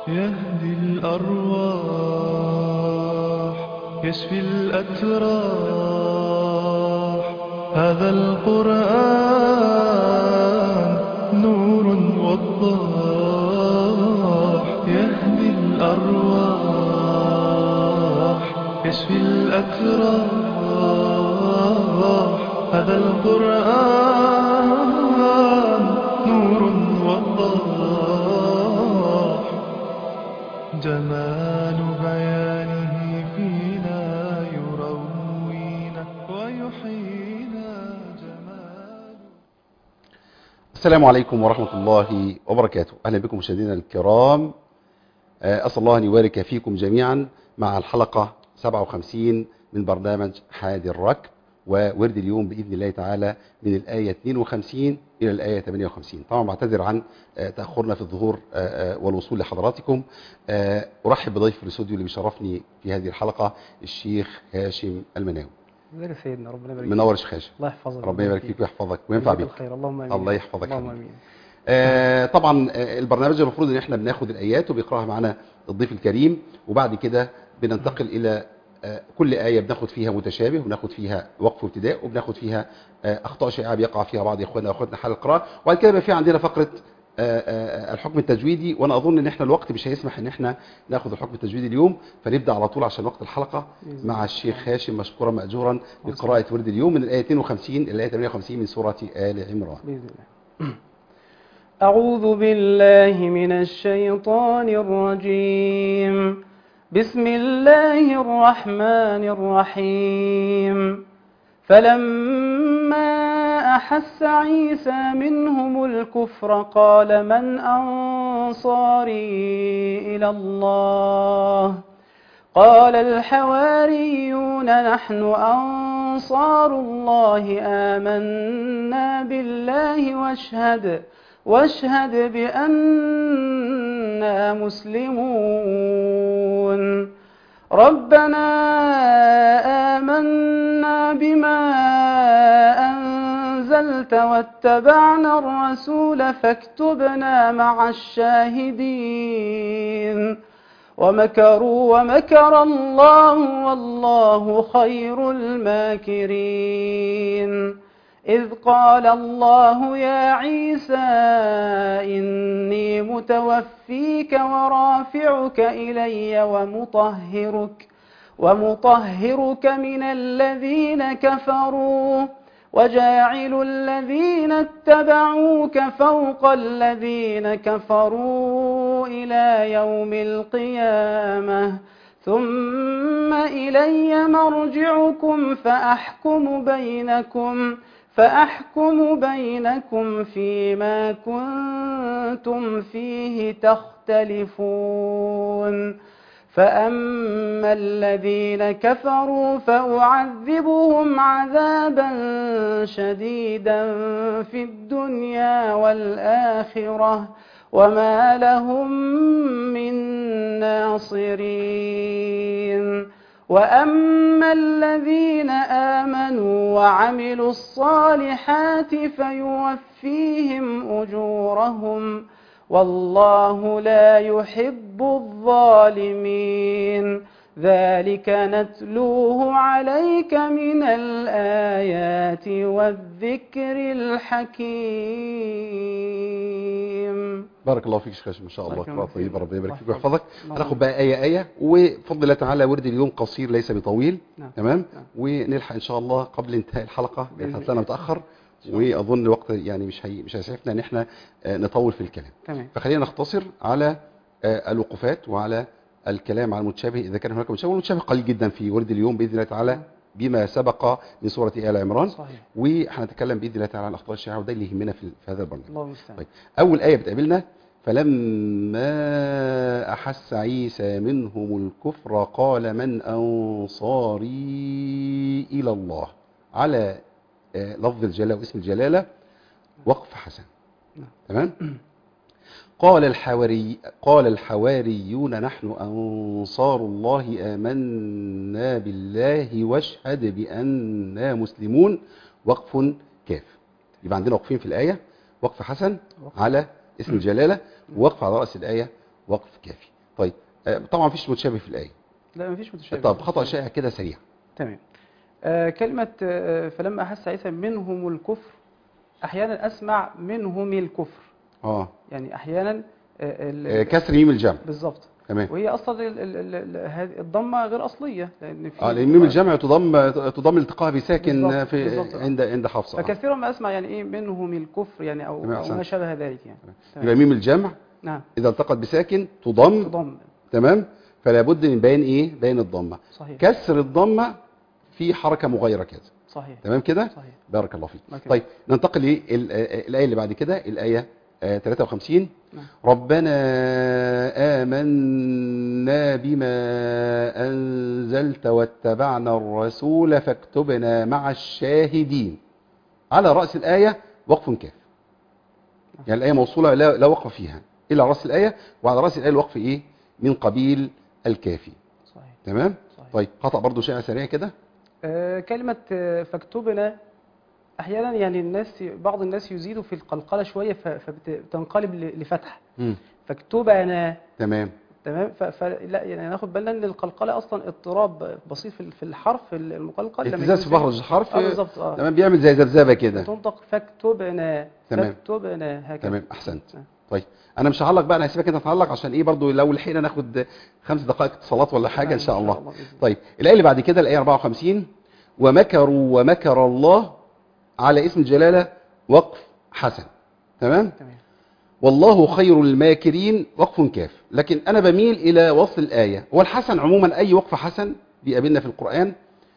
يهدي الأرواح يشفي الأتراح هذا القرآن نور وضاح يهدي الأرواح يشفي الأتراح هذا القرآن نور وضاح جمال بيانه فينا يروينا ويحيينا جمال السلام عليكم ورحمة الله وبركاته أهلا بكم مشاهدينا الكرام آه، أسأل الله أن يبارك فيكم جميعا مع الحلقة 57 من برنامج حادي الركب وورد اليوم بإذن الله تعالى من الآية 52 إلى الآية 58 طبعا بعتذر عن آه، تأخرنا في الظهور آه، آه، والوصول لحضراتكم آه، أرحب بضيف الاستوديو اللي بيشرفني في هذه الحلقة الشيخ هاشم المناوي ازيك يا سيدنا ربنا يبارك منور يا شيخ هاشم الله يحفظك ربنا يبارك فيك ويحفظك وينفع ويجزاك بيك الخير اللهم امين الله يحفظك اللهم حبيبي. امين آه، طبعا آه، البرنامج المفروض ان احنا بناخد الايات وبيقراها معانا الضيف الكريم وبعد كده بننتقل الى آه، كل آية بناخد فيها متشابه وبناخد فيها وقف وابتداء وبناخد فيها آه، أخطاء شائعة بيقع فيها بعض إخواننا وأخواتنا حال القراءة وبعد كده بقى في عندنا فقرة آه، آه، الحكم التجويدي وأنا أظن إن إحنا الوقت مش هيسمح إن إحنا ناخد الحكم التجويدي اليوم فنبدأ على طول عشان وقت الحلقة بإذن مع الله. الشيخ هاشم مشكورا مأجورا بقراءة ورد اليوم من الآية 52 إلى الآية 58 من سورة آل عمران بإذن الله أعوذ بالله من الشيطان الرجيم بسم الله الرحمن الرحيم فلما أحس عيسى منهم الكفر قال من أنصاري إلى الله قال الحواريون نحن أنصار الله آمنا بالله واشهد واشهد بأننا مسلمون ربنا آمنا بما أنزلت واتبعنا الرسول فاكتبنا مع الشاهدين ومكروا ومكر الله والله خير الماكرين إذ قال الله يا عيسى إني متوفيك ورافعك إلي ومطهرك ومطهرك من الذين كفروا وجاعل الذين اتبعوك فوق الذين كفروا إلى يوم القيامة ثم إلي مرجعكم فأحكم بينكم فأحكم بينكم فيما كنتم فيه تختلفون فأما الذين كفروا فأعذبهم عذابا شديدا في الدنيا والآخرة وما لهم من ناصرين وأما الذين آمنوا وعملوا الصالحات فيوفيهم أجورهم والله لا يحب الظالمين ذلك نتلوه عليك من الآيات والذكر الحكيم بارك الله فيك شيخ هاشم ما شاء الله بارك الله قراءة طيبة فيك. ربنا يبارك الله فيك يحفظك. ويحفظك الله هناخد بقى آية آية وبفضل الله تعالى ورد اليوم قصير ليس بطويل نعم. تمام نعم. ونلحق إن شاء الله قبل انتهاء الحلقة بإذن لأن طلعنا الله. متأخر شاء الله. وأظن وقت يعني مش هي مش هيسعفنا إن إحنا آه، نطول في الكلام تمام فخلينا نختصر على آه، الوقوفات وعلى الكلام عن المتشابه إذا كان هناك متشابه والمتشابه قليل جدا في ورد اليوم بإذن الله تعالى بما سبق من سورة آل عمران صحيح وهنتكلم بإذن الله تعالى عن الأخطاء الشائعة وده اللي يهمنا في في هذا البرنامج الله المستعان طيب أول آية بتقابلنا فلما أحس عيسى منهم الكفر قال من أنصاري إلى الله على آه، لفظ الجلالة واسم الجلالة وقف حسن نعم. تمام قال الحواري قال الحواريون نحن أنصار الله آمنا بالله واشهد بأننا مسلمون وقف كاف يبقى عندنا وقفين في الآية وقف حسن وقف. على اسم الجلالة ووقف على رأس الآية وقف كافي طيب آه، طبعا مفيش متشابه في الايه لا مفيش متشابه طب خطا شائع كده سريع تمام آه كلمة آه فلما أحس عيسى منهم الكفر أحيانا أسمع منهم الكفر اه يعني أحيانا آه ال- آه، كسر ميم الجمع بالظبط تمام وهي أصلا ال- ال- ال- ال- هذه الضمة غير أصلية لأن في اه لان ميم الجمع تضم تضم التقاء بساكن بالظبط، في بالظبط. عند عند حفص آه. فكثيرا ما أسمع يعني إيه منهم الكفر يعني أو, تمام، أو ما أحسنت. شابه ذلك يعني يبقى تمام. ميم الجمع نعم اذا التقت بساكن تضم تضم تمام فلا بد من بيان ايه بيان الضمه صحيح كسر الضمه في حركه مغايره كده صحيح تمام كده صحيح بارك الله فيك ما كده. طيب ننتقل للايه اللي بعد كده الايه آه، 53 نعم. ربنا آمنا بما أنزلت واتبعنا الرسول فاكتبنا مع الشاهدين على رأس الآية وقف كاف يعني الآية موصولة لا, لا وقف فيها إلا على رأس الآية وعلى رأس الآية الوقف إيه من قبيل الكافي صحيح تمام صحيح طيب خطأ برضو شائع سريع كده آه، كلمة آه، فاكتبنا أحيانا يعني الناس بعض الناس يزيدوا في القلقلة شوية ف- فبتنقلب ل- لفتح مم. فاكتبنا تمام تمام ف- فلا يعني ناخد بالنا ان القلقله اصلا اضطراب بسيط في في الحرف المقلقل لما اهتزاز يكون في مخرج الحرف اه بالظبط اه تمام بيعمل زي ذبذبه كده تنطق فاكتبنا تمام. فاكتبنا هكذا تمام احسنت آه. طيب انا مش هعلق بقى انا هسيبك انت تعلق عشان ايه برضو لو لحقنا ناخد خمس دقائق اتصالات ولا حاجه ان شاء الله بإذن الله. طيب الايه اللي بعد كده الايه 54 ومكروا ومكر الله على اسم الجلاله وقف حسن تمام تمام والله خير الماكرين وقف كاف لكن انا بميل الى وصل الايه هو الحسن عموما اي وقف حسن بيقابلنا في القران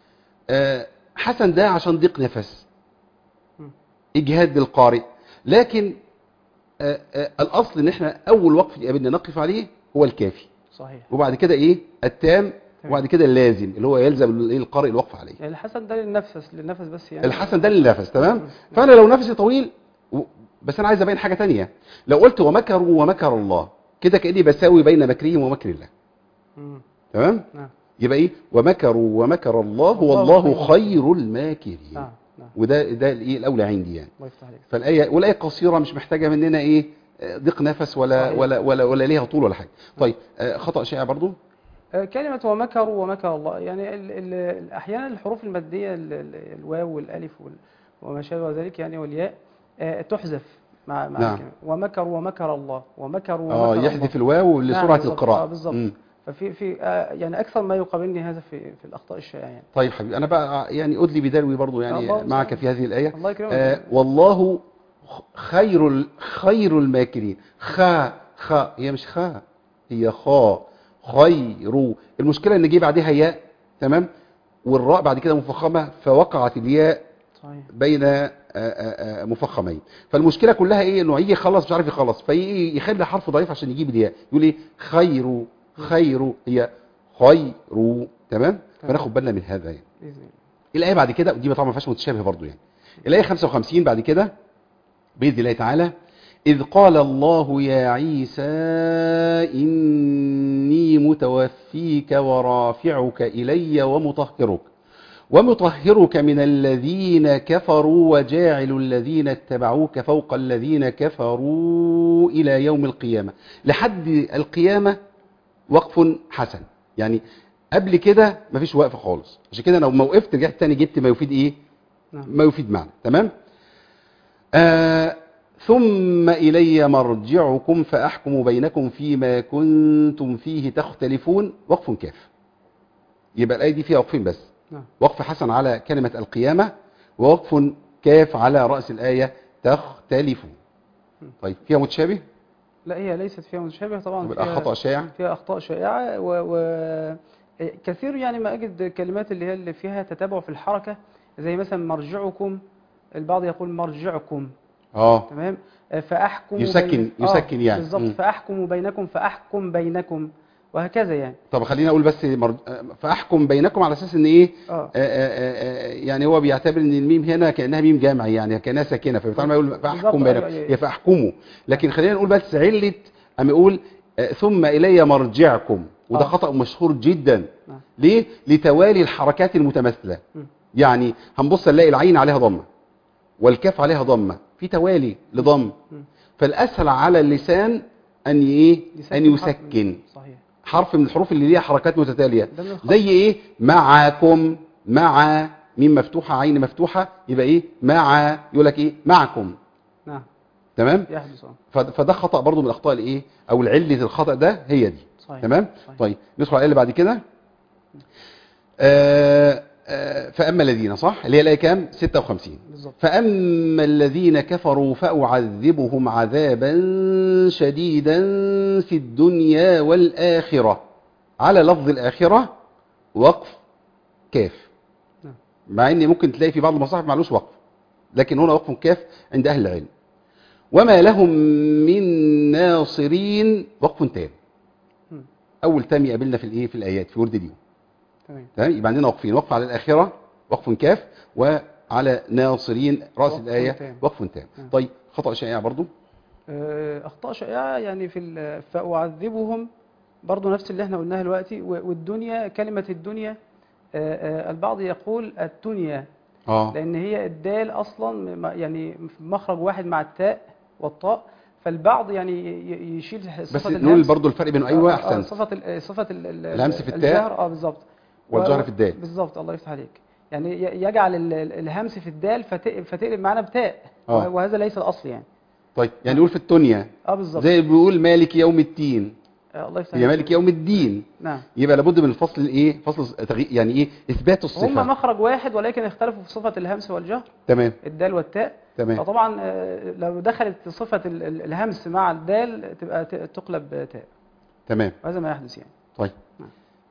آه، حسن ده عشان ضيق نفس مم. اجهاد للقارئ لكن آه، آه، الاصل ان احنا اول وقف يقابلنا نقف عليه هو الكافي صحيح وبعد كده ايه التام وبعد كده اللازم اللي هو يلزم ال- القارئ الوقف عليه يعني الحسن ده للنفس للنفس بس يعني الحسن ده للنفس تمام مم. فانا لو نفسي طويل و- بس انا عايز ابين حاجه تانية لو قلت ومكروا ومكر الله كده كاني بساوي بين مكرهم ومكر الله مم. تمام نعم يبقى ايه ومكروا ومكر الله الله والله خير. خير الماكرين نعم نعم وده ده الايه الاولى عندي يعني الله يفتح عليك فالايه والايه قصيره مش محتاجه مننا ايه آه، ضيق نفس ولا صحيح. ولا ولا ولا ليها طول ولا حاجه طيب آه، خطا شائع برضو آه، كلمة ومكروا ومكر الله يعني ال ال أحيانا الحروف المادية ال ال الواو والألف وال وما شابه ذلك يعني والياء آه، تحذف مع مع نعم. الكلمة. ومكروا ومكر الله ومكروا اه ومكر يحذف الله الواو نعم، لسرعه بالظبط. القراءه آه، بالظبط. مم. ففي في آه، يعني أكثر ما يقابلني هذا في في الأخطاء الشائعة يعني طيب حبيبي انا بقى يعني ادلي بدلوي برضو يعني الله معك المستعان. في هذه الايه الله يكرمك آه والله خ- خير ال- خير الماكرين خا خا هي مش خا هي خا خير المشكله ان جه بعدها ياء تمام والراء بعد كده مفخمه فوقعت الياء صحيح بين آه، آه، آه، مفخمين فالمشكله كلها ايه انه يجي يخلص مش عارف يخلص فيخلي حرف ضعيف عشان يجيب الياء يقول ايه خير خير هي خير تمام فناخد بالنا من هذا يعني بإذن الله الايه بعد كده ودي طبعا ما فيهاش متشابه برضو يعني الايه 55 بعد كده باذن الله تعالى اذ قال الله يا عيسى اني متوفيك ورافعك الي ومطهرك ومطهرك من الذين كفروا وجاعل الذين اتبعوك فوق الذين كفروا الى يوم القيامه لحد القيامه وقف حسن يعني قبل كده مفيش وقف خالص عشان كده لو ما وقفت رجعت تاني جبت ما يفيد ايه نعم ما يفيد معنى تمام آه ثم إلي مرجعكم فأحكم بينكم فيما كنتم فيه تختلفون وقف كاف يبقى الآية دي فيها وقفين بس نعم وقف حسن على كلمة القيامة ووقف كاف على رأس الآية تختلفون طيب فيها متشابه لا هي ليست فيها متشابه طبعا يبقى فيها خطأ شائع فيها أخطاء شائعة و... و... كثير يعني ما أجد كلمات اللي هي اللي فيها تتابع في الحركة زي مثلا مرجعكم البعض يقول مرجعكم اه تمام فأحكم يسكن- بين... يسكن يعني. بالظبط مم. فأحكم بينكم فأحكم بينكم وهكذا يعني طب خلينا اقول بس مرج... آه، فاحكم بينكم على اساس ان ايه اه آه، آه، آه، يعني هو بيعتبر ان الميم هنا كانها ميم جامعي يعني كانها ساكنه فبالتالي ما يقول فاحكم بالظبط، بينكم أيوة، أيوة. هي فاحكموا لكن خلينا نقول بس عله اما يقول آه، ثم الي مرجعكم وده آه. خطا مشهور جدا نعم. ليه لتوالي الحركات المتماثله مم. يعني هنبص نلاقي العين عليها ضمه والكاف عليها ضمه في توالي لضم مم. فالاسهل على اللسان ان ايه ان يسكن حرف من- يسكن صحيح حرف من الحروف اللي ليها حركات متتاليه ده من الخط. زي ايه معكم مع ميم مفتوحه عين مفتوحه يبقى ايه مع يقول لك ايه معكم نعم تمام يحدث اه ف- فده خطا برضو من الاخطاء الايه او العله الخطا ده هي دي صحيح تمام صحيح. طيب ندخل على اللي بعد كده آه آه فاما الذين صح اللي هي الايه كام 56 بالظبط فاما الذين كفروا فاعذبهم عذابا شديدا في الدنيا والاخره على لفظ الاخره وقف كاف نعم. مع ان ممكن تلاقي في بعض المصاحف معلوش وقف لكن هنا وقف كاف عند اهل العلم وما لهم من ناصرين وقف تام مم. اول تام يقابلنا في الايه في الايات في ورد اليوم تمام تمام يبقى عندنا وقفين وقف على الاخره وقف كاف وعلى ناصرين راس وقف الايه تام. وقف تام نعم. طيب خطا شائع برضو آه، اخطاء شائعه يعني في ال- فاعذبهم برضو نفس اللي احنا قلناه دلوقتي و- والدنيا كلمه الدنيا آه، آه، البعض يقول الدنيا اه لان هي الدال اصلا م- يعني في مخرج واحد مع التاء والطاء فالبعض يعني ي- ي- يشيل بس صفه نقول الهمس برضو الفرق بينه ايوه آه، آه، احسن صفه ال- صفه ال- ال- الهمس في التاء الجهر اه بالظبط والجهر و- في الدال. بالظبط الله يفتح عليك يعني ي- يجعل ال- ال- الهمس في الدال فت- فتقلب معانا بتاء آه. وهذا ليس الاصل يعني طيب يعني نقول في الدنيا اه بالظبط زي بيقول مالك يوم الدين آه، الله يفتح هي عليك. مالك يوم الدين نعم يبقى لابد من الفصل الايه فصل تغيير يعني ايه اثبات هم الصفه مخرج واحد ولكن اختلفوا في صفة الهمس والجهر تمام الدال والتاء تمام فطبعا آه، لو دخلت صفة ال- ال- الهمس مع الدال تبقى ت- تقلب تاء تمام وهذا ما يحدث يعني طيب نعم.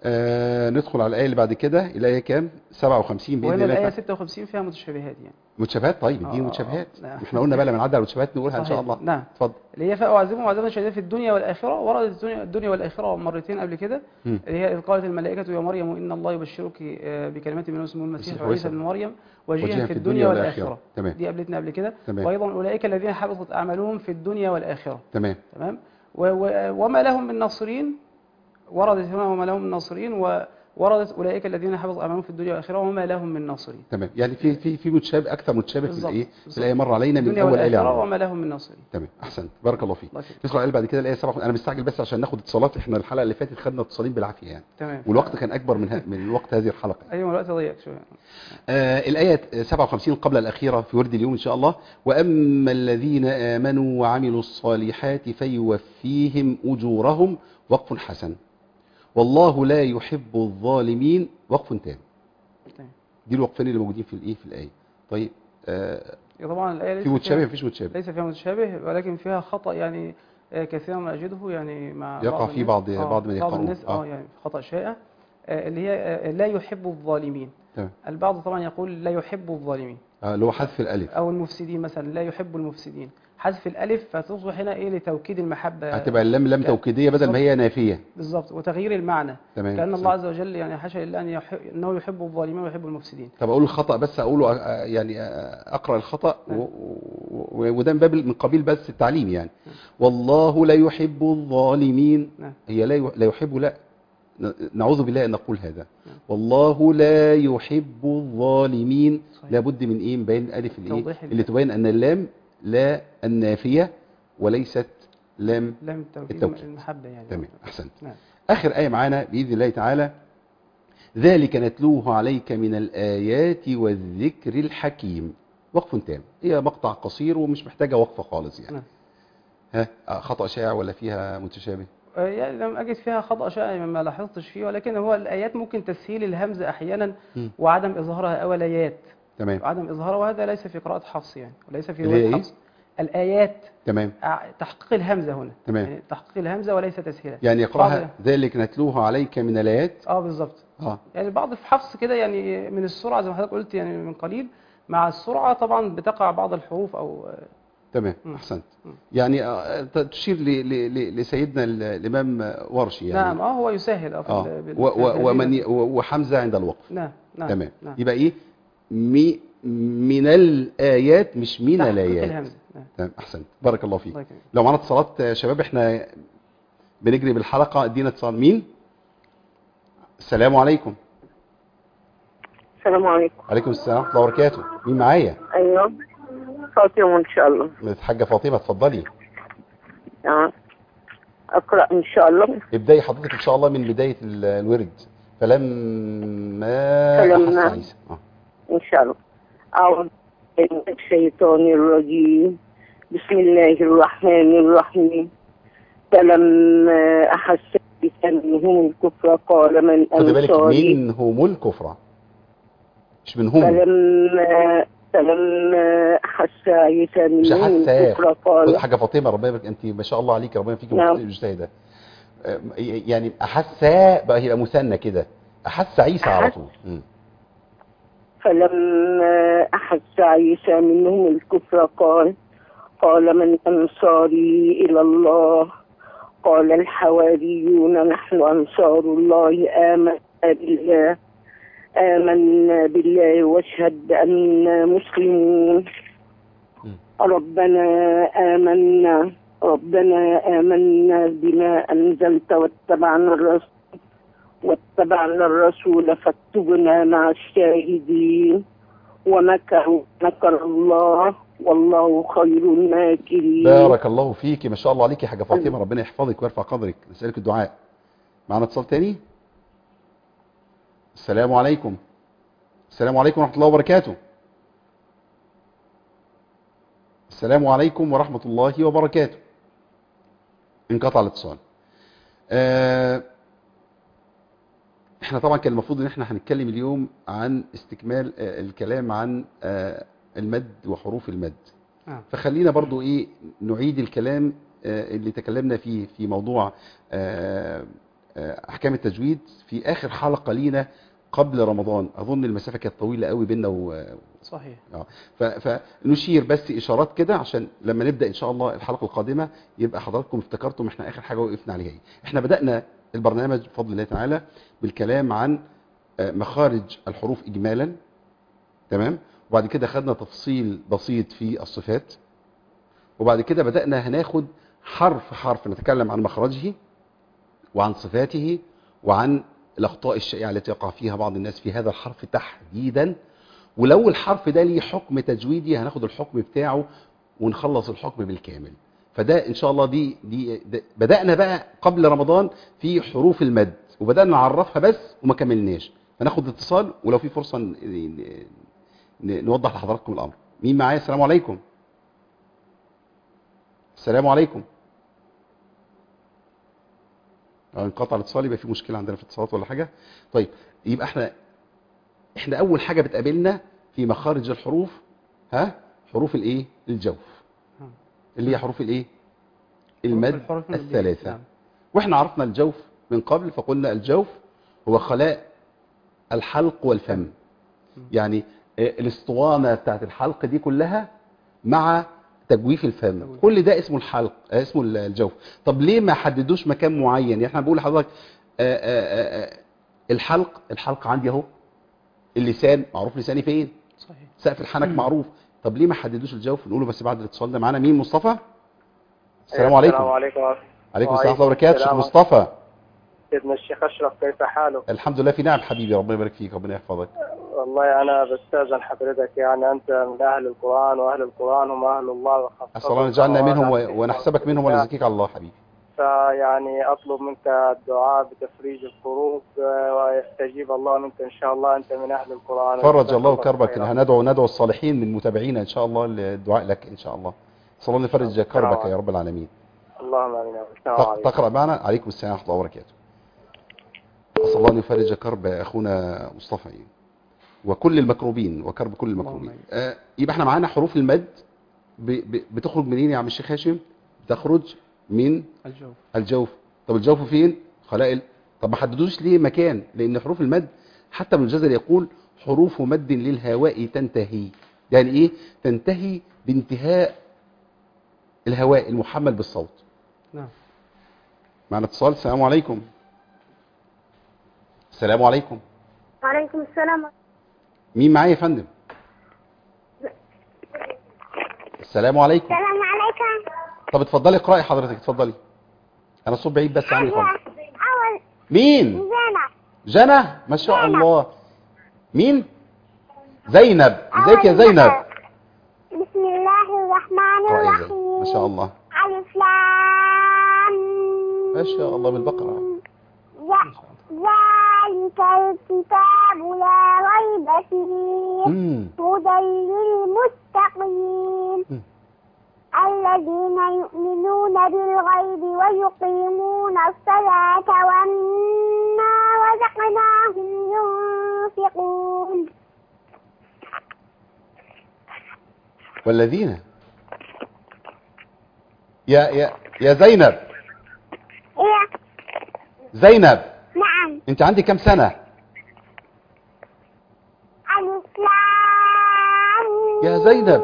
آه ندخل على الايه اللي بعد كده الايه كام 57 باذن وهنا الله الآية تعالى. 56 فيها متشابهات يعني متشابهات طيب آه، اديني آه، متشابهات آه، نعم. احنا قلنا بقى لما نعدي على المتشابهات نقولها ان شاء صحيح. الله نعم اتفضل اللي هي فأعذبهم عذابا شديدا في الدنيا والآخرة وردت الدنيا, الدنيا والآخرة مرتين قبل كده مم. اللي هي إذ قالت الملائكة يا مريم إن الله يبشرك آه، بكلمات من اسمه المسيح مسيح وعيسى عيسى. بن مريم وجيها وجيها في الدنيا والآخرة تمام دي قابلتنا قبل كده تمام. وأيضا أولئك الذين حبطت أعمالهم في الدنيا والآخرة تمام تمام و و وما لهم من ناصرين وردت هنا وما لهم من ناصرين ووردت اولئك الذين حبطوا اعمالهم في الدنيا والاخره وما لهم من ناصرين تمام يعني في في في متشابه اكثر متشابه في بالظبط، الايه في بالظبط. الايه مر علينا من الدنيا اول ايه والاخره لعمران. وما لهم من ناصرين تمام احسنت بارك الله فيك الله يكرمك. ندخل على اللي بعد كده الايه 7 انا مستعجل بس عشان ناخد اتصالات احنا الحلقه اللي فاتت خدنا اتصالين بالعافيه يعني تمام والوقت كان اكبر من ه... من وقت هذه الحلقه ايوه الوقت ضيق شويه آه الآية 57 قبل الأخيرة في ورد اليوم إن شاء الله وأما الذين آمنوا وعملوا الصالحات فيوفيهم أجورهم وقف حسن والله لا يحب الظالمين وقف تام تمام. دي الوقفين اللي موجودين في الإيه في الآية طيب آه هي طبعا الايه ليس في متشابه فيها مفيش متشابه ليس فيها متشابه ولكن فيها خطا يعني آه، كثيرا ما اجده يعني مع يقع بعض في الناس. بعض- آه، بعض من بعض يقرؤون. الناس آه. اه يعني خطا شائع آه، اللي هي آه، لا يحب الظالمين تمام البعض طبعا يقول لا يحب الظالمين آه اللي هو حذف الألف او المفسدين مثلا لا يحب المفسدين حذف الالف فتصبح هنا ايه لتوكيد المحبه هتبقى اللام لام ك- توكيدية بدل ما هي نافية بالظبط وتغيير المعنى تمام كان الله عز وجل يعني حاشا لله ان يحب انه يحب الظالمين ويحب المفسدين طب اقول الخطا بس اقوله آه، يعني آه، اقرا الخطا و- و- وده من باب من قبيل بس التعليم يعني والله لا يحب الظالمين نعم هي لا ي- لا يحب لا ن- نعوذ بالله ان نقول هذا والله لا يحب الظالمين صحيح. لابد من ايه من بين الف الايه توضيح ال- اللي تبين ان اللام لا النافيه وليست لام لم التوكيد التوكيد. المحبه يعني تمام احسنت نعم آخر آية معانا بإذن الله تعالى ذلك نتلوه عليك من الآيات والذكر الحكيم وقف تام هي مقطع قصير ومش محتاجة وقفة خالص يعني نعم. ها آه، خطأ شائع ولا فيها متشابه آه، يعني لم اجد فيها خطا شائع ما لاحظتش فيه ولكن هو الايات ممكن تسهيل الهمزه احيانا مم. وعدم اظهارها اوليات تمام وعدم اظهارها وهذا ليس في قراءه حفص يعني وليس في اللي هي روايه إيه؟ حفص الايات تمام ع- تحقيق الهمزه هنا تمام. يعني تحقيق الهمزه وليس تسهيلها يعني يقرأها بعض- ذلك نتلوه عليك من الآيات اه بالظبط اه يعني البعض في حفص كده يعني من السرعه زي ما حضرتك قلت يعني من قليل مع السرعه طبعا بتقع بعض الحروف او تمام مم. احسنت مم. يعني آه، أنت تشير ل- ل- ل- لسيدنا ال- الامام ورشي يعني نعم اه هو يسهل اه في اه ال- بال- و- في و- التهذيب. ومن ي- و- وحمزه عند الوقف نعم نعم تمام نعم يبقى ايه مي من الايات مش من تحقيق الايات الهمزه نعم تمام احسنت بارك الله فيك الله يكرمك لو معانا اتصالات يا شباب احنا بنجري بالحلقه ادينا اتصال مين السلام عليكم السلام عليكم عليكم السلام ورحمه الله وبركاته مين معايا ايوه فاطمه ان شاء الله الحاجه فاطمه اتفضلي آه. أقرأ إن شاء الله ابدأي حضرتك إن شاء الله من بداية ال- الورد فلما فلما- أحس عيسى آه. إن شاء الله أعوذ بالله من الشيطان الرجيم بسم الله الرحمن الرحيم فلما أحس عيسى منهم الكفر قال من خدي بالك أنصاري منهم الكفرة مش منهم فلما فلما أحس عيسى مش منهم حاسة الكفر قال حاجة فاطمة ربنا يبارك انت ما شاء الله عليك ربنا فيك نعم. مجتهدة آه، يعني أحس بقى هيبقى مثنى كده أحس عيسى على أحس. طول مم. فلما أحس عيسى منهم الكفر قال قال من أنصاري إلى الله قال الحواريون نحن أنصار الله آمنا بالله آمنا بالله واشهد بأننا مسلمون مم. ربنا آمنا ربنا آمنا بما أنزلت واتبعنا الرسول واتبعنا الرسول فاكتبنا مع الشاهدين ومكروا مكر الله والله خير الماكرين بارك الله فيك ما شاء الله عليك يا حاجة فاطمة ربنا يحفظك ويرفع قدرك نسألك الدعاء معنا اتصال تاني السلام عليكم السلام عليكم ورحمة الله وبركاته السلام عليكم ورحمة الله وبركاته انقطع الاتصال آه احنا طبعا كان المفروض ان احنا هنتكلم اليوم عن استكمال آه الكلام عن آه المد وحروف المد نعم. فخلينا برضو ايه نعيد الكلام آه، اللي تكلمنا فيه في موضوع آه، آه، احكام التجويد في اخر حلقة لينا قبل رمضان اظن المسافة كانت طويلة قوي بينا و... صحيح آه. ف... فنشير بس اشارات كده عشان لما نبدا ان شاء الله الحلقه القادمه يبقى حضراتكم افتكرتم احنا اخر حاجه وقفنا عليها ايه احنا بدانا البرنامج بفضل الله تعالى بالكلام عن آه، مخارج الحروف اجمالا تمام وبعد كده خدنا تفصيل بسيط في الصفات وبعد كده بدانا هناخد حرف حرف نتكلم عن مخرجه وعن صفاته وعن الاخطاء الشائعه التي يقع فيها بعض الناس في هذا الحرف تحديدا ولو الحرف ده ليه حكم تجويدي هناخد الحكم بتاعه ونخلص الحكم بالكامل فده ان شاء الله دي دي ده بدانا بقى قبل رمضان في حروف المد وبدانا نعرفها بس وما كملناش فناخد اتصال ولو في فرصه ن- ن- ن- نوضح لحضراتكم الامر مين معايا السلام عليكم السلام عليكم اه انقطع الاتصال يبقى في مشكله عندنا في الاتصالات ولا حاجه طيب يبقى احنا احنا اول حاجه بتقابلنا في مخارج الحروف ها حروف الايه الجوف نعم. اللي هي حروف الايه المد الحروف المادية. الثلاثه نعم. واحنا عرفنا الجوف من قبل فقلنا الجوف هو خلاء الحلق والفم يعني آه، الاسطوانه بتاعت الحلق دي كلها مع تجويف الفم تجويف. كل ده اسمه الحلق آه، اسمه الجوف طب ليه ما حددوش مكان معين يعني احنا بنقول لحضرتك آه، آه، آه، الحلق الحلق عندي اهو اللسان معروف لساني فين صحيح سقف الحنك معروف طب ليه ما حددوش الجوف نقوله بس بعد الاتصال ده معانا مين مصطفى السلام عليكم السلام عليكم عليكم السلام ورحمه الله وبركاته شيخ السلام. مصطفى سيدنا الشيخ اشرف كيف حالك؟ الحمد لله في نعم حبيبي ربنا يبارك فيك ربنا يحفظك والله انا بستاذن حضرتك يعني انت من اهل القران واهل القران هم اهل الله وخاصه اسال الله ان يجعلنا منهم وأنا- و- ونحسبك منهم ونزكيك على الله حبيبي فيعني اطلب منك الدعاء بتفريج الكروب آه، ويستجيب الله منك ان شاء الله انت من اهل القران فرج وجزاك الله كربك خيرا. هندعو ندعو الصالحين من متابعينا ان شاء الله للدعاء لك ان شاء الله صلى الله يفرج السلام كربك يا عليكم. رب العالمين اللهم امين السلام تق- عليكم تقرا معنا عليكم السلام ورحمه الله وبركاته اسال الله ان يفرج كرب اخونا مصطفى وكل المكروبين وكرب كل المكروبين اللهم آه يبقى احنا معانا حروف المد ب- ب- بتخرج منين يا عم الشيخ هاشم بتخرج من الجوف الجوف طب الجوف فين خلائل طب ما حددوش ليه مكان لان حروف المد حتى ابن الجزري يقول حروف مد للهواء تنتهي يعني ايه تنتهي بانتهاء الهواء المحمل بالصوت نعم معنا اتصال السلام عليكم السلام عليكم وعليكم السلام مين معايا يا فندم السلام عليكم السلام عليكم طب اتفضلي اقراي حضرتك اتفضلي انا الصوت بعيد بس عني خالص أول مين زينب جنى ما شاء الله مين زينب ازيك يا زينب بسم الله الرحمن اقرأي يا زينب. الرحيم ما شاء الله ألف لام ما شاء الله بالبقرة ذلك الكتاب لا ريب فيه مم. هدى للمتقين مم. الذين يؤمنون بالغيب ويقيمون الصلاة ومما رزقناهم ينفقون والذين يا يا يا زينب إيه زينب نعم انت عندك كام سنة الإسلام يا زينب.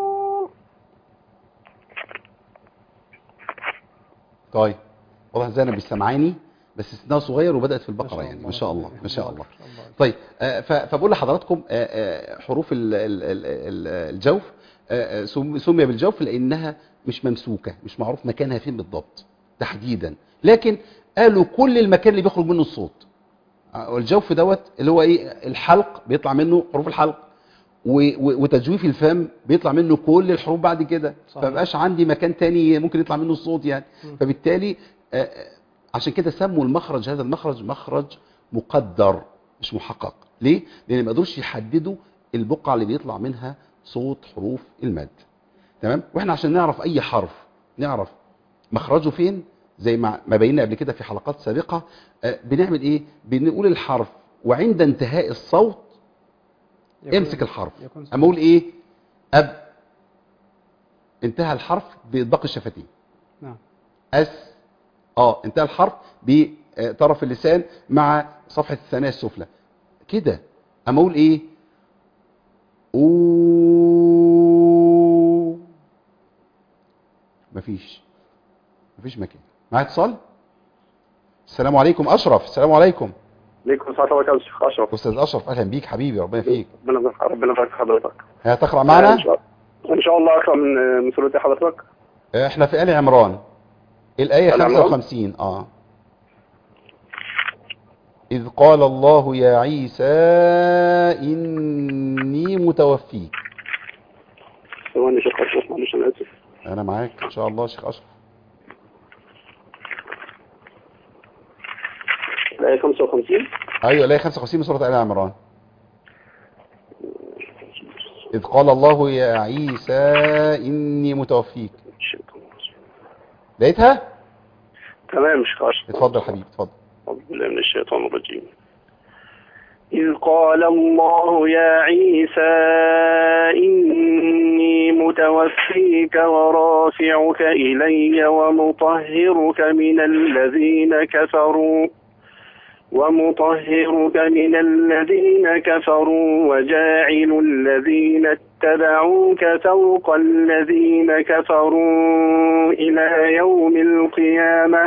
طيب واضح زينب مش سامعاني بس سنها صغير وبدأت في البقرة يعني ما شاء الله ما شاء الله طيب آه، ف- فبقول لحضراتكم آه، آه، حروف ال- ال- ال- ال- الجوف آه، آه، سم- سمي بالجوف لانها مش ممسوكه مش معروف مكانها فين بالضبط تحديدا لكن قالوا كل المكان اللي بيخرج منه الصوت آه، والجوف دوت اللي هو ايه الحلق بيطلع منه حروف الحلق و- و- وتجويف الفم بيطلع منه كل الحروف بعد كده صحيح. فمبقاش عندي مكان تاني ممكن يطلع منه الصوت يعني مم. فبالتالي آه، آه، عشان كده سموا المخرج هذا المخرج مخرج مقدر مش محقق ليه لان ما قدروش يحددوا البقعه اللي بيطلع منها صوت حروف المد تمام واحنا عشان نعرف اي حرف نعرف مخرجه فين زي ما ما بينا قبل كده في حلقات سابقه آه، بنعمل ايه بنقول الحرف وعند انتهاء الصوت يكون- امسك الحرف يكون اما اقول ايه اب انتهى الحرف بإطباق الشفتين نعم اس اه انتهى الحرف بطرف اللسان مع صفحة الثانية السفلى كده اما اقول ايه او مفيش مفيش مكان معايا اتصال السلام عليكم اشرف السلام عليكم عليكم السلام ورحمة الله الشيخ أشرف استاذ اشرف اهلا بيك حبيبي ربنا يفيك ربنا يبارك ربنا يبارك في حضرتك هتقرا إن معنا شاء إن شاء الله أقرأ من من سورة حضرتك احنا في ال عمران الايه آل عمران؟ 55 اه إذ قال الله يا عيسى إني متوفيك ثواني يا شيخ أشرف معلش أنا آسف أنا معاك إن شاء الله يا شيخ أشرف الآية 55 أيوة الآية 55 من سورة آل عمران إذ قال الله يا عيسى إني متوفيك الشيطان الرجيم. لقيتها؟ تمام يا شيخ أشرف اتفضل حبيبي اتفضل أعوذ بالله من الشيطان الرجيم إذ قال الله يا عيسى إني متوفيك ورافعك إلي ومطهرك من الذين كفروا ومطهرك من الذين كفروا وجاعل الذين اتبعوك فوق الذين كفروا إلى يوم القيامة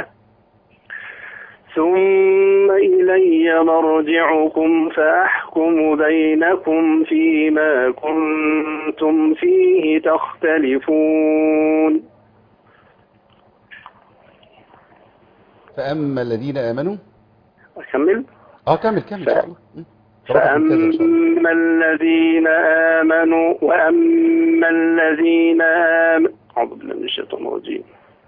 ثم إلي مرجعكم فأحكم بينكم فيما كنتم فيه تختلفون فأما الذين آمنوا أكمل اه كمل كمل إن شاء الله م. قراءتك ممتازة إن شاء الله. فأما الذين آمنوا وأما الذين آمنوا أعوذ بالله من الشيطان الرجيم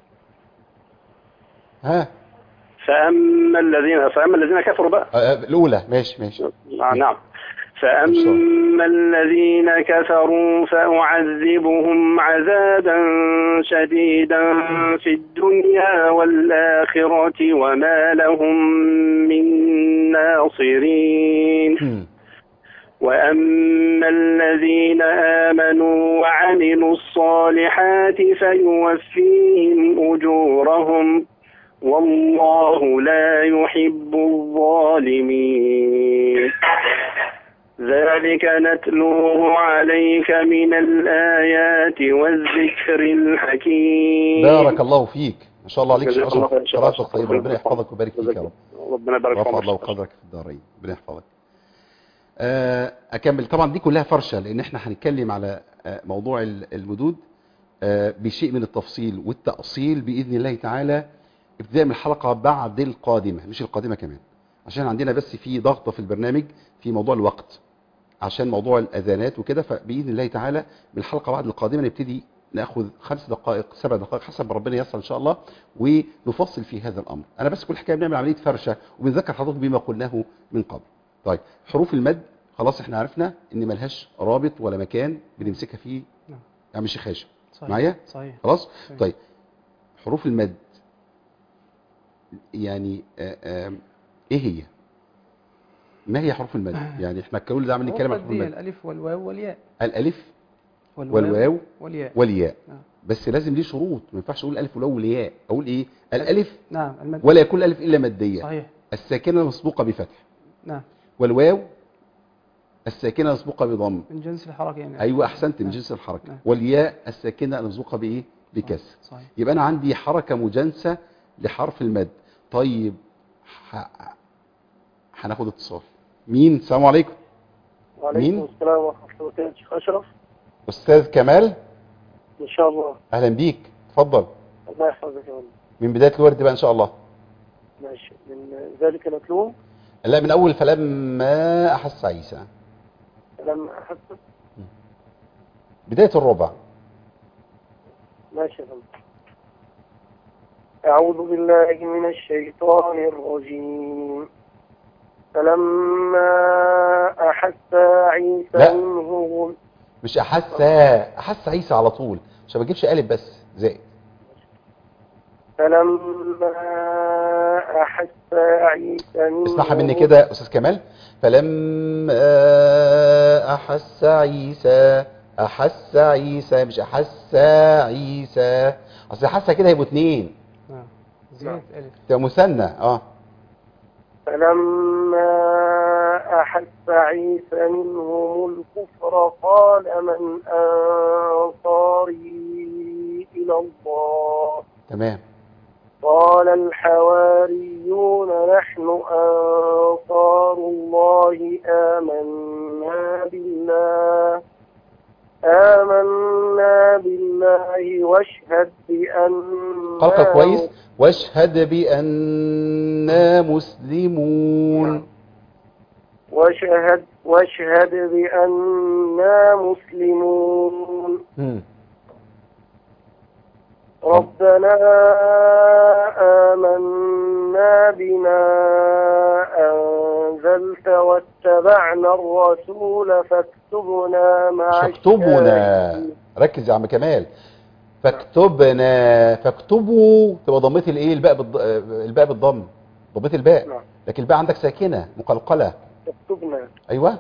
ها فأما الذين فأما الذين كفروا بقى آه، آه، الأولى ماشي ماشي آه نعم فأما الذين كفروا فأعذبهم عذابا شديدا في الدنيا والآخرة وما لهم من ناصرين م. وأما الذين آمنوا وعملوا الصالحات فيوفيهم أجورهم والله لا يحب الظالمين ذلك نتلوه عليك من الآيات والذكر الحكيم بارك الله فيك ما شاء الله عليك شيخ جزاك الله أشرف خير، شيخ قراءتك أشرف. طيبة ربنا يحفظك ويبارك فيك يا رب ربنا يبارك في رفع عمرك. الله قدرك في الدارين ربنا يحفظك آه، اكمل طبعا دي كلها فرشه لان احنا هنتكلم على آه، موضوع ال- المدود آه، بشيء من التفصيل والتاصيل باذن الله تعالى ابتداء من الحلقه بعد القادمه مش القادمه كمان عشان عندنا بس في ضغطه في البرنامج في موضوع الوقت عشان موضوع الاذانات وكده فباذن الله تعالى بالحلقه بعد القادمه نبتدي ناخذ خمس دقائق سبع دقائق حسب ما ربنا ييسر ان شاء الله ونفصل في هذا الامر انا بس كل حكايه بنعمل عمليه فرشه وبنذكر حضرتك بما قلناه من قبل طيب حروف المد خلاص احنا عرفنا ان ملهاش رابط ولا مكان بنمسكها فيه نعم. يعني مش خاشم صحيح معايا صحيح خلاص صحيح. طيب حروف المد يعني آه آه ايه هي ما هي حروف المد يعني احنا كل ده عمالين نتكلم عن حروف دي المد الالف والواو والياء الالف والواو والياء والياء نعم. بس لازم ليه شروط ما ينفعش اقول الف والواو والياء اقول ايه الالف نعم المد ولا يكون الالف الا ماديه صحيح الساكنه مسبوقه بفتح نعم والواو الساكنه مسبوقه بضم من جنس الحركه يعني ايوه احسنت من نعم. جنس الحركه نعم. والياء الساكنه المسبوقه بايه بكسر صحيح يبقى انا عندي حركه مجانسه لحرف المد طيب ح- هناخد اتصال مين السلام عليكم وعليكم مين؟ السلام ورحمة الله وبركاته شيخ أشرف استاذ كمال إن شاء الله اهلا بيك اتفضل الله يحفظك يا ولد من بدايه الورد بقى ان شاء الله ماشي من ذلك نتلوه لا من اول فلما احس عيسى لما أحس بدايه الربع ماشي يا فندم. أعوذ بالله من الشيطان الرجيم فلما أحس عيسى لا. منهم مش احس احس عيسى على طول مش ما بجيبش الف بس زائد فلما أحس عيسى منهم اسمعها مني كده استاذ كمال فلما احس عيسى احس عيسى مش احس عيسى اصل احس كده هيبقوا اتنين نعم زيادة ألف تبقى مثنى اه فلما أحس عيسى منهم الكفر قال من أنصاري إلى الله تمام قال الحواريون نحن أنصار الله آمنا بالله آمنا بالله واشهد بأننا قلقة كويس واشهد بأننا مسلمون واشهد واشهد بأننا مسلمون مم. ربنا آمنا بما أنزلت واتبعنا الرسول فاكتبنا مع مش اكتبنا الشاهدين. ركز يا عم كمال فاكتبنا فاكتبوا تبقى ضمت الايه الباء بالض... الباء بالضم ضمت الباء نعم. لكن الباء عندك ساكنه مقلقله فاكتبنا ايوه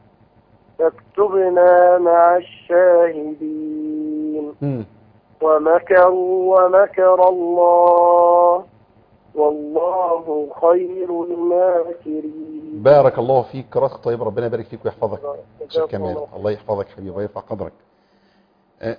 فاكتبنا مع الشاهدين مم. ومكروا ومكر الله والله خير الماكرين بارك الله فيك قراءتك طيبه ربنا يبارك فيك ويحفظك شيخ جزاكم كمال الله خير. الله يحفظك حبيبي ويرفع قدرك آه.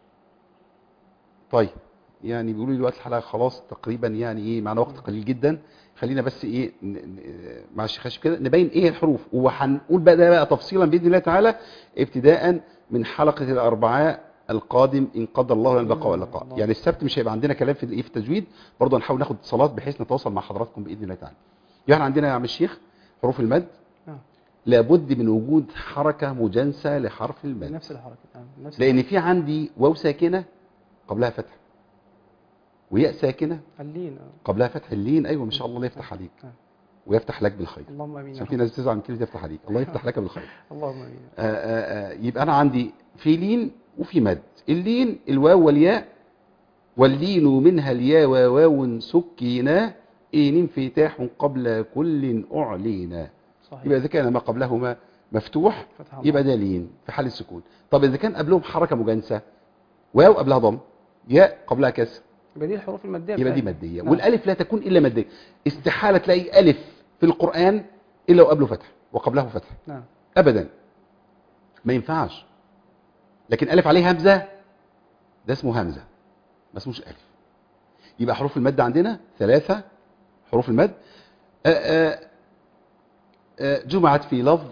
طيب يعني بيقولوا لي دلوقتي الحلقه خلاص تقريبا يعني ايه معنا وقت قليل جدا خلينا بس ايه ن- ن- مع الشيخ هاشم كده نبين ايه الحروف وهنقول بقى ده بقى تفصيلا باذن الله تعالى ابتداء من حلقه الاربعاء القادم ان قدر الله لنا البقاء واللقاء الله. يعني السبت مش هيبقى عندنا كلام في الايه في التجويد برضه هنحاول ناخد اتصالات بحيث نتواصل مع حضراتكم باذن الله تعالى يعني عندنا يا عم الشيخ حروف المد نعم لابد من وجود حركة مجانسة لحرف المد بنفس الحركة نعم بنفس لأن في عندي واو ساكنة قبلها فتح وياء ساكنة اللين آه. قبلها فتح اللين أيوة ما شاء الله الله يفتح عليك نعم. ويفتح لك بالخير اللهم امين عشان في ناس بتزعل من كلمة يفتح عليك الله يفتح لك بالخير اللهم امين آه، آه، آه، يبقى أنا عندي في لين وفي مد اللين الواو والياء واللين منها الياء وواو سكينا إن انفتاح قبل كل أعلينا صحيح يبقى إذا كان ما قبلهما مفتوح فتح يبقى الله. ده لين في حال السكون طب اذا كان قبلهم حركه مجانسه واو قبلها ضم ياء قبلها كسر يبقى دي الحروف المادية يبقى دي بتاعتنا. ماديه نعم. والالف لا تكون الا ماديه استحاله تلاقي الف في القران الا وقبله فتح وقبله فتح نعم ابدا ما ينفعش لكن الف عليه همزه ده اسمه همزه ما اسموش الف يبقى حروف المد عندنا ثلاثه حروف المد آآ آآ آآ جمعت في لفظ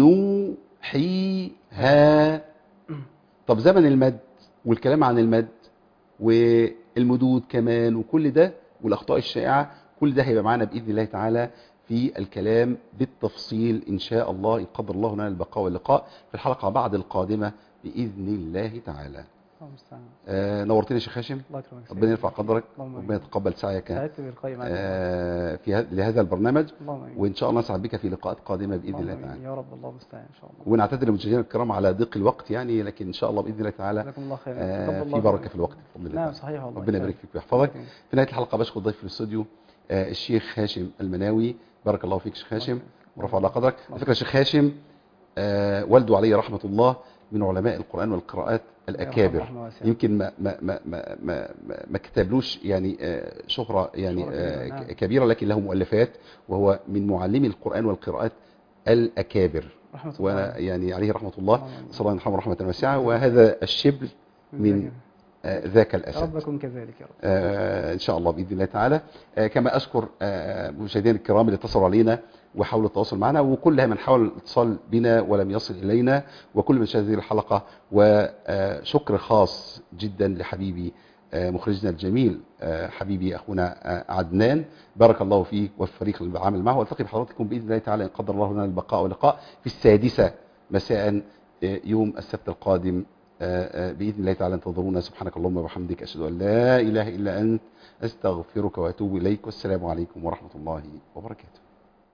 نوحيها طب زمن المد والكلام عن المد والمدود كمان وكل ده والاخطاء الشائعه كل ده هيبقى معانا باذن الله تعالى في الكلام بالتفصيل ان شاء الله ان قدر الله لنا البقاء واللقاء في الحلقه بعد القادمه باذن الله تعالى الله المستعان آه، نورتني يا شيخ هاشم الله يكرمك ربنا يرفع قدرك اللهم آمين. ربنا يتقبل سعيك سعدت بالقيم عليك. آه، في ه- لهذا البرنامج اللهم امين وان شاء الله نسعد بك في لقاءات قادمه باذن اللهم الله آمين. تعالى يا رب الله المستعان ان شاء الله ونعتذر للمشاهدين الكرام على ضيق الوقت يعني لكن ان شاء الله باذن الله تعالى جزاكم الله خيرا آه، تقبل في الله بركه منكم. في الوقت بفضل الله نعم تعالى. صحيح والله ربنا يبارك فيك ويحفظك الله في نهايه الحلقه بشكر ضيف في الاستوديو آه، الشيخ هاشم المناوي بارك الله فيك شيخ هاشم ورفع الله قدرك على فكره الشيخ هاشم آه، والده عليه رحمه الله من علماء القران والقراءات الاكابر رحمة واسعة. يمكن ما ما ما ما ما, ما, ما كتبلوش يعني آه، شهره يعني شهرة آه، كبيرة، نعم. ك- كبيره لكن له مؤلفات وهو من معلمي القران والقراءات الاكابر رحمة الله وانا يعني عليه رحمه الله اللهم آمين. صلى الله عليه وسلم رحمه واسعه وهذا الشبل من آه، ذاك يا الاسد رب اكون كذلك يا رب آه، ان شاء الله باذن الله تعالى آه، كما اشكر آه، مشاهدينا الكرام اللي اتصلوا علينا وحاولوا التواصل معنا وكل من حاول الاتصال بنا ولم يصل الينا وكل من شاهد هذه الحلقه وشكر خاص جدا لحبيبي آه، مخرجنا الجميل آه، حبيبي اخونا آه، عدنان بارك الله فيه وفي الفريق اللي بعمل معه والتقي بحضراتكم باذن الله تعالى ان قدر الله لنا البقاء واللقاء في السادسه مساء آه، يوم السبت القادم آه، آه، باذن الله تعالى انتظرونا سبحانك اللهم وبحمدك اشهد ان لا اله الا انت استغفرك واتوب اليك والسلام عليكم ورحمه الله وبركاته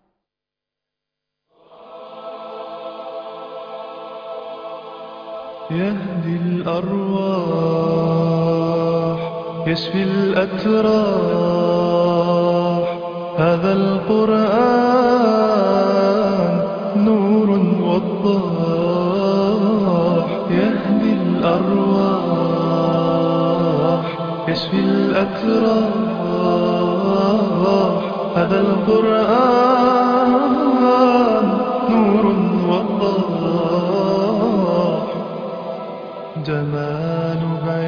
يهدي الأرواح يشفي الأتراح هذا القرآن نور وضاح يهدي الأرواح يشفي الأتراح هذا القرآن نور وضاح جمال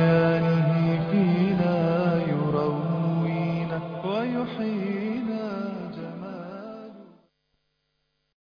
بيانه فينا يروينا ويحيينا